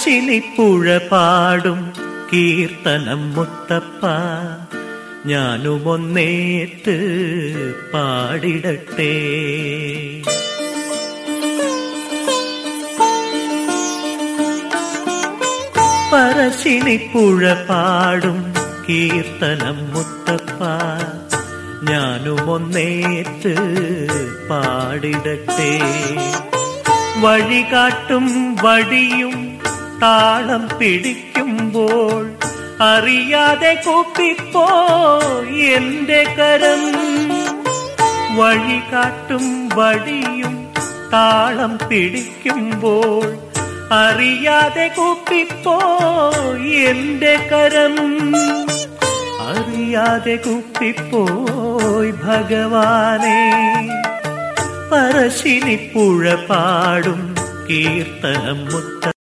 പറശ്ശിനി പുഴ പാടും കീർത്തനം മുത്തപ്പ ഞാനുമൊന്നേറ്റ് പാടിടട്ടെ പറശ്ശിനി പുഴ പാടും കീർത്തനം മുത്തപ്പ ഞാനുമൊന്നേറ്റ് പാടിടട്ടെ വഴികാട്ടും വടിയും താളം പിടിക്കുമ്പോൾ അറിയാതെ കൂപ്പിപ്പോ എന്റെ കരം വഴികാട്ടും വടിയും താളം പിടിക്കുമ്പോൾ അറിയാതെ കൂപ്പിപ്പോ എന്റെ കരം അറിയാതെ കുപ്പിപ്പോയി ഭഗവാനെ പറശ്ശിനി പുഴ പാടും കീർത്തനം മുത്ത